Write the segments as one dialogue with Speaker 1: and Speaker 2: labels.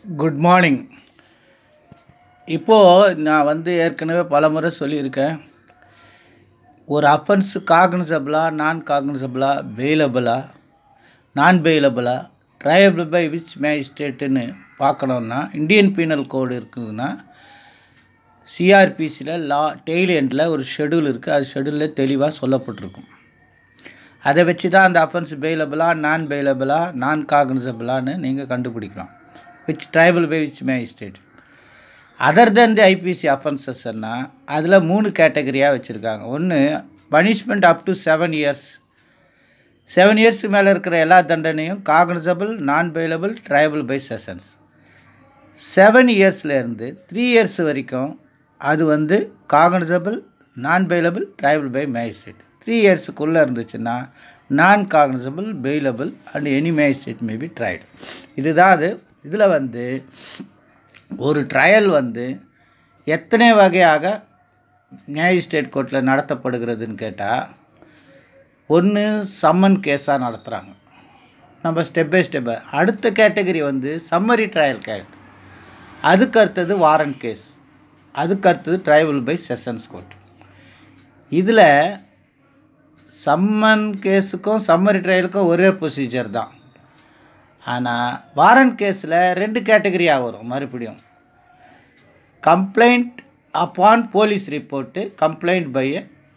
Speaker 1: good morning இப்போது நான் வந்து ஏற்கனவே பல முறை சொல்லியிருக்கேன் ஒரு அஃபென்ஸ் காக்னிசபிளா நான் காக்னிசபிளா பெயிலபிளா நான் பெயிலபிளா ட்ரையபிள் பை விச் மேஜிஸ்ட்ரேட்டுன்னு பார்க்கணுன்னா இந்தியன் பீனல் கோடு இருக்குதுன்னா சிஆர்பிசியில் லா டெய்லி எண்டில் ஒரு ஷெடியூல் இருக்குது அது ஷெடியூலில் தெளிவாக சொல்லப்பட்டிருக்கும் அதை வச்சு தான் அந்த அஃபென்ஸ் பெயிலபிளா நான் பெயிலபிளா நான் காக்னிசபிளான்னு நீங்கள் கண்டுபிடிக்கலாம் which triable by which magistrate other than the IPC அஃபென்சஸ்ன்னா அதில் மூணு கேட்டகரியாக வச்சுருக்காங்க ஒன்று punishment up to seven years seven இயர்ஸ்க்கு மேலே இருக்கிற எல்லா தண்டனையும் cognizable non bailable triable by sessions seven இயர்ஸ்லேருந்து த்ரீ இயர்ஸ் வரைக்கும் அது வந்து cognizable non bailable triable by magistrate three இயர்ஸுக்குள்ளே இருந்துச்சுன்னா non cognizable bailable and any magistrate may be tried இதுதான் அது இதில் வந்து ஒரு ட்ரையல் வந்து எத்தனை வகையாக மேஜிஸ்ட்ரேட் கோர்ட்டில் நடத்தப்படுகிறதுன்னு கேட்டால் ஒன்று சம்மன் கேஸாக நடத்துகிறாங்க நம்ம ஸ்டெப் பை ஸ்டெப்பை அடுத்த கேட்டகரி வந்து சம்மரி ட்ரையல் கேட் அதுக்கு அடுத்தது வாரண்ட் கேஸ் அதுக்கு அடுத்தது ட்ரைவல் பை செஷன்ஸ் கோர்ட் இதில் சம்மன் கேஸுக்கும் சம்மரி ட்ரையலுக்கும் ஒரே ப்ரொசீஜர் தான் ஆனால் வாரண்ட் கேஸில் ரெண்டு கேட்டகரியாக வரும் மறுபடியும் complaint upon police report complaint by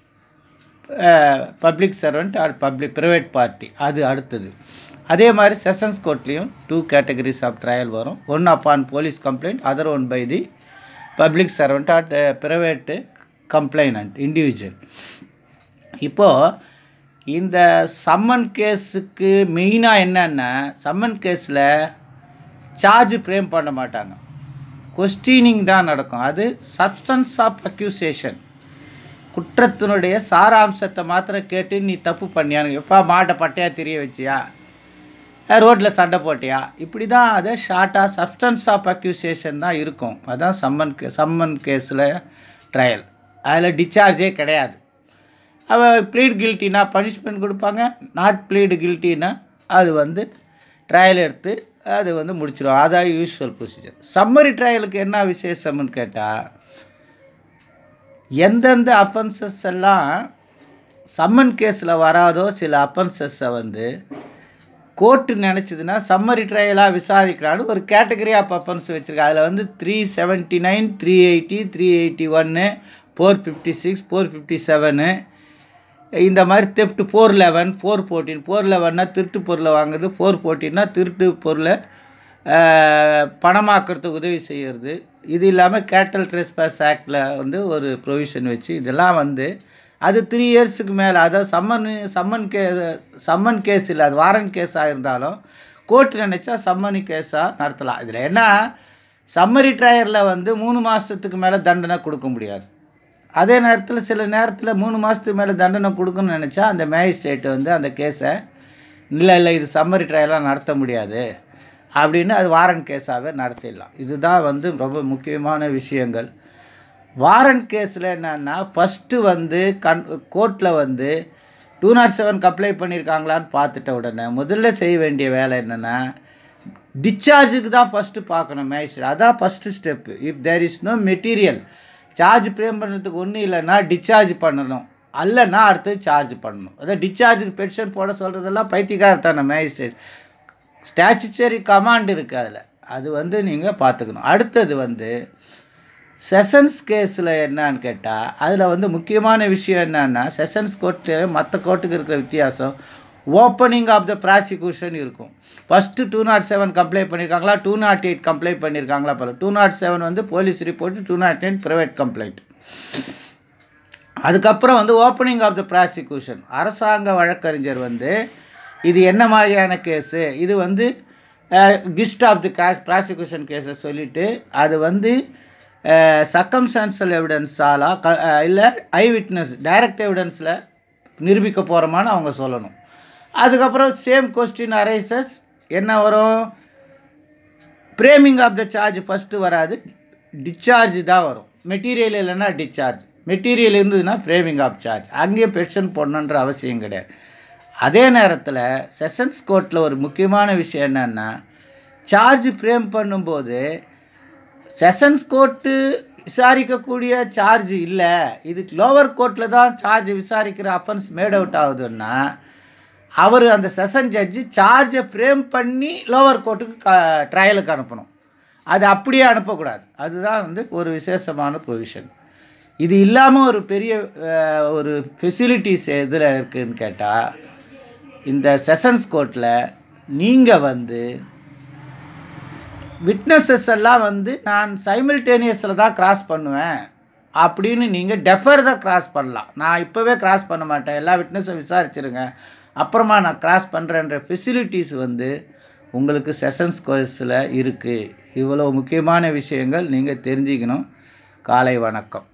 Speaker 1: public servant or public private party அது அடுத்தது அதே மாதிரி செஷன்ஸ் கோர்ட்லேயும் டூ கேட்டகரிஸ் ஆஃப் ட்ரையல் வரும் one upon police complaint other one by the public servant or private complainant individual இப்போது இந்த summon கேஸுக்கு மெயினாக என்னென்னா சம்மன் கேஸில் சார்ஜ் ஃப்ரேம் பண்ண மாட்டாங்க கொஸ்டினிங் தான் நடக்கும் அது சப்ஸ்டன்ஸ் ஆஃப் அக்யூசேஷன் குற்றத்தினுடைய சாராம்சத்தை மாத்திரம் கேட்டு நீ தப்பு பண்ணியானு எப்பா மாட்டை பட்டையாக தெரிய வச்சியா ரோட்டில் சண்டை போட்டியா இப்படி தான் அது ஷார்ட்டாக சப்ஸ்டன்ஸ் ஆஃப் அக்யூசேஷன் தான் இருக்கும் அதுதான் சம்மன் கே சம்மன் கேஸில் ட்ரையல் அதில் டிஸ்சார்ஜே கிடையாது அவள் ப்ளீட் கில்ட்டினா பனிஷ்மெண்ட் கொடுப்பாங்க நாட் ப்ளீடு கில்ட்டினா அது வந்து ட்ரையல் எடுத்து அது வந்து முடிச்சிடும் அதான் யூஸ்வல் ப்ரொசீஜர் சம்மரி ட்ரையலுக்கு என்ன விசேஷம்னு கேட்டால் எந்தெந்த அஃபென்சஸ் எல்லாம் சம்மன் கேஸில் வராதோ சில அஃபென்சஸை வந்து கோர்ட்டு நினச்சிதுன்னா சம்மரி ட்ரையலாக விசாரிக்கலான்னு ஒரு கேட்டகரி ஆஃப் அஃபென்ஸ் வச்சுருக்காங்க அதில் வந்து three seventy nine three eighty three eighty ஒன்று four fifty six four fifty seven இந்த மாதிரி theft four eleven four fourteen four லெவன்னா திருட்டு பொருளை வாங்குறது ஃபோர் ஃபோர்டீன்னா திருட்டு பொருளை பணமாக்கிறதுக்கு உதவி செய்கிறது இது இல்லாமல் கேட்டல் ட்ரெஸ்பாஸ் ஆக்டில் வந்து ஒரு ப்ரொவிஷன் வச்சு இதெல்லாம் வந்து அது த்ரீ இயர்ஸுக்கு மேலே அதாவது சம்மன் சம்மன் கே சம்மன் கேஸ் இல்லை அது வாரண்ட் கேஸாக இருந்தாலும் கோர்ட் நினச்சா சம்மனி கேஸாக நடத்தலாம் இதில் என்ன சம்மரி ட்ரையரில் வந்து மூணு மாதத்துக்கு மேலே தண்டனை கொடுக்க முடியாது அதே நேரத்தில் சில நேரத்தில் மூணு மாதத்துக்கு மேலே தண்டனை கொடுக்கணும்னு நினச்சா அந்த மேஜிஸ்ட்ரேட்டு வந்து அந்த கேஸை இல்லை இல்லை இது சம்மரி ட்ரையலாக நடத்த முடியாது அப்படின்னு அது வாரண்ட் கேஸாகவே நடத்திடலாம் இதுதான் வந்து ரொம்ப முக்கியமான விஷயங்கள் வாரண்ட் கேஸில் என்னென்னா ஃபஸ்ட்டு வந்து கண் கோர்ட்டில் வந்து டூ நாட் செவன் அப்ளை பண்ணியிருக்காங்களான்னு பார்த்துட்ட உடனே முதல்ல செய்ய வேண்டிய வேலை என்னென்னா டிஸ்சார்ஜுக்கு தான் ஃபஸ்ட்டு பார்க்கணும் மேஜிஸ்ட்ரேட் அதான் first step if there is no material charge frame பண்ணுறதுக்கு ஒன்றும் இல்லைன்னா டிஸ்சார்ஜ் பண்ணணும் அல்லன்னா அடுத்து சார்ஜ் பண்ணணும் அதான் டிஸ்சார்ஜுக்கு பெட்டிஷன் போட சொல்கிறதெல்லாம் பைத்தியக்காரத்தான மேஜிஸ்ட்ரேட் ஸ்டாச்சுச்சரி கமாண்ட் இருக்குது அதில் அது வந்து நீங்கள் பார்த்துக்கணும் அடுத்தது வந்து செஷன்ஸ் கேஸில் என்னான்னு கேட்டால் அதில் வந்து முக்கியமான விஷயம் என்னன்னா செஷன்ஸ் கோர்ட்டு மற்ற கோர்ட்டுக்கு இருக்கிற வித்தியாசம் ஓப்பனிங் ஆஃப் த ப்ராசிக்யூஷன் இருக்கும் first two naught seven complaint பண்ணியிருக்காங்களா டூ நாட் எயிட் கம்ப்ளைண்ட் பண்ணியிருக்காங்களா பல டூ நாட் செவன் வந்து police report two naught nine private complaint அதுக்கப்புறம் வந்து ஓப்பனிங் ஆஃப் த ப்ராசிக்யூஷன் அரசாங்க வழக்கறிஞர் வந்து இது என்ன மாதிரியான கேஸு இது வந்து கிஸ்ட் ஆஃப் தி கிராஸ் ப்ராசிக்யூஷன் கேஸை சொல்லிவிட்டு அது வந்து சக்கம்சான்சல் எவிடன்ஸாலா க இல்லை ஐ விட்னஸ் டைரக்ட் எவிடன்ஸில் நிரூபிக்க போகிறோமான்னு அவங்க சொல்லணும் அதுக்கப்புறம் சேம் கொஸ்டின் அரைசஸ் என்ன வரும் framing of the charge first வராது டிஸ்சார்ஜ் தான் வரும் மெட்டீரியல் இல்லைன்னா டிஸ்சார்ஜ் மெட்டீரியல் இருந்ததுன்னா ஃப்ரேமிங் ஆஃப் சார்ஜ் அங்கேயும் பெட்டிஷன் போடணுன்ற அவசியம் கிடையாது அதே நேரத்தில் செஷன்ஸ் கோர்ட்டில் ஒரு முக்கியமான விஷயம் என்னென்னா சார்ஜ் ஃப்ரேம் பண்ணும்போது செஷன்ஸ் கோர்ட்டு விசாரிக்கக்கூடிய சார்ஜ் இல்லை இது லோவர் கோர்ட்டில் தான் சார்ஜ் விசாரிக்கிற அஃபென்ஸ் மேட் அவுட் ஆகுதுன்னா அவர் அந்த செஷன் ஜட்ஜி சார்ஜை ஃப்ரேம் பண்ணி லோவர் கோர்ட்டுக்கு க ட்ரையலுக்கு அனுப்பணும் அது அப்படியே அனுப்பக்கூடாது அதுதான் வந்து ஒரு விசேஷமான ப்ரொவிஷன் இது இல்லாமல் ஒரு பெரிய அஹ், ஒரு ஃபெசிலிட்டிஸ் எதில் இருக்குதுன்னு கேட்டால் இந்த செஷன்ஸ் கோர்ட்டில் நீங்கள் வந்து விட்னஸஸ் எல்லாம் வந்து நான் சைமில்டேனியஸில் தான் கிராஸ் பண்ணுவேன் அப்படின்னு நீங்கள் டெஃபர் தான் கிராஸ் பண்ணலாம் நான் இப்போவே கிராஸ் பண்ண மாட்டேன் எல்லா விட்னஸும் விசாரிச்சிருங்க அப்புறமா நான் கிராஸ் பண்ணுறேன்ற ஃபெசிலிட்டிஸ் வந்து உங்களுக்கு செஷன்ஸ் கோர்ஸில் இருக்குது இவ்வளோ முக்கியமான விஷயங்கள் நீங்கள் தெரிஞ்சுக்கணும் காலை வணக்கம்